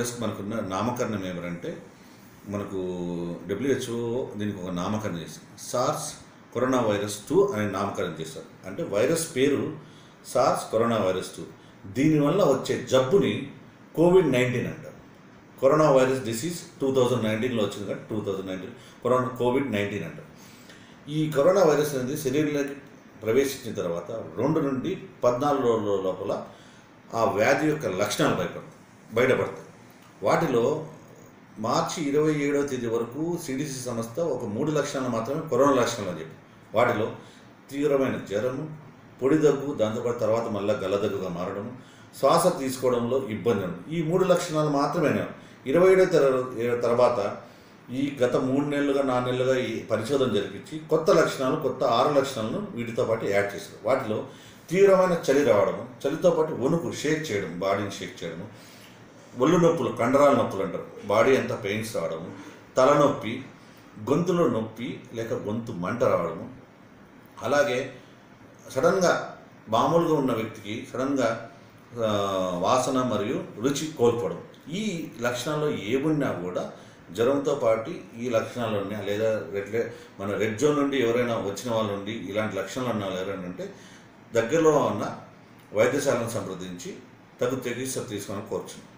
వైరస్కి మనకున్న నామకరణం ఏమిటంటే మనకు డబ్ల్యూహెచ్ఓ దీనికి ఒక నామకరణం చేసింది సార్స్ కరోనా వైరస్ టూ అనే నామకరణం చేశారు అంటే వైరస్ పేరు సార్స్ కరోనా వైరస్ టూ దీనివల్ల వచ్చే జబ్బుని కోవిడ్ నైన్టీన్ అంటారు corona virus disease two thousand నైన్టీన్లో వచ్చింది కాబట్టి two thousand nineteen corona Covid nineteen అంటారు ఈ కరోనా వైరస్ అనేది శరీరంలోకి ప్రవేశించిన తర్వాత రెండు నుండి పద్నాలుగు రోజుల లోపల ఆ వ్యాధి యొక్క లక్షణాలు బయటపడతాయి బయటపడతాయి వాటిలో మార్చి ఇరవై ఏడవ తేదీ వరకు సిడిసి సంస్థ ఒక మూడు లక్షణాలు మాత్రమే కరోనా లక్షణాలు అని చెప్పి వాటిలో తీవ్రమైన జ్వరము పొడి దగ్గు దాంతోపాటు తర్వాత మళ్ళీ గల్లదగ్గుగా మారడం శ్వాస తీసుకోవడంలో ఇబ్బంది ఉండడం ఈ మూడు లక్షణాలు మాత్రమే ఇరవై ఏడో తెర తర్వాత ఈ గత మూడు నెలలుగా నాలుగు నెలలుగా ఈ పరిశోధన జరిపించి కొత్త లక్షణాలు కొత్త ఆరు లక్షణాలను వీటితో పాటు యాడ్ చేశారు వాటిలో తీవ్రమైన చలి రావడము చలితో పాటు వణుకు షేక్ చేయడం బాడీని షేక్ చేయడము ఒళ్ళు నొప్పులు కండరాల నొప్పులు అంటారు బాడీ అంతా పెయిన్స్ రావడము తలనొప్పి గొంతులో నొప్పి లేక గొంతు మంట రావడము అలాగే సడన్గా మామూలుగా ఉన్న వ్యక్తికి సడన్గా ఆ, వాసన మరియు రుచి కోల్పోవడం ఈ లక్షణాల్లో ఏమున్నా కూడా జ్వరంతో పాటు ఈ లక్షణాలు ఉన్నాయి లేదా రెడ్ లే- మన రెడ్ జోన్ నుండి ఎవరైనా వచ్చిన వాళ్ళు ఉండి ఇలాంటి లక్షణాలు ఉన్న వాళ్ళు ఎవరైనా ఉంటే దగ్గరలో ఉన్న వైద్యశాలను సంప్రదించి తగు చికిత్స తీసుకోవాలని కోరుచున్నాను